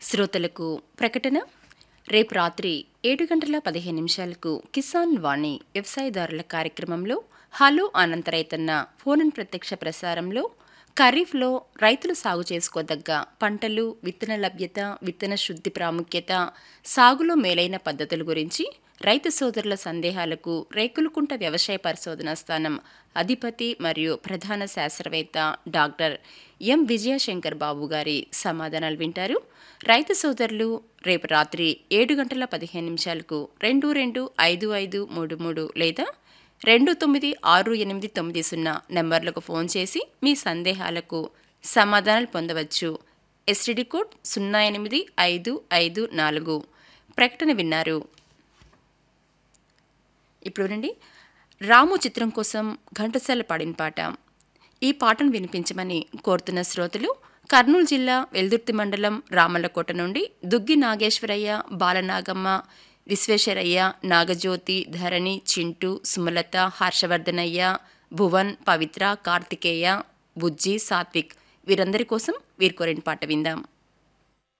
శ్రోతలకు ప్రకటన రేపు రాత్రి ఏడు గంటల పదిహేను నిమిషాలకు కిసాన్ వాణి వ్యవసాయదారుల కార్యక్రమంలో హలో అనంతరైతన్న ఫోన్ ఇన్ ప్రత్యక్ష ప్రసారంలో ఖరీఫ్లో రైతులు సాగు చేసుకోదగ్గ పంటలు విత్తన లభ్యత విత్తన శుద్ధి ప్రాముఖ్యత సాగులో మేలైన పద్ధతుల గురించి రైతు సోదరుల సందేహాలకు రేకులకుంట వ్యవసాయ పరిశోధనా స్థానం అధిపతి మరియు ప్రధాన శాస్త్రవేత్త డాక్టర్ ఎం విజయశంకర్ బాబు గారి సమాధానాలు వింటారు రైతు సోదరులు రేపు రాత్రి ఏడు గంటల పదిహేను నిమిషాలకు రెండు రెండు ఐదు ఐదు మూడు మూడు లేదా రెండు తొమ్మిది ఆరు ఎనిమిది తొమ్మిది సున్నా నెంబర్లకు ఫోన్ చేసి మీ సందేహాలకు సమాధానాలు పొందవచ్చు ఎస్టిడి కోడ్ సున్నా ఎనిమిది ఐదు ఐదు నాలుగు ప్రకటన విన్నారు ఇప్పుడు రండి రాము చిత్రం కోసం ఘంటసాల పాడిన పాట ఈ పాటను వినిపించమని కోరుతున్న శ్రోతలు కర్నూలు జిల్లా వెల్దుర్తి మండలం రామల్లకోట నుండి దుగ్గి నాగేశ్వరయ్య బాలనాగమ్మ విశ్వేశ్వరయ్య నాగజ్యోతి ధరణి చింటూ సుమలత హర్షవర్ధనయ్య భువన్ పవిత్ర కార్తికేయ బుజ్జి సాత్విక్ వీరందరి కోసం వీరి కోరిన పాట విందాం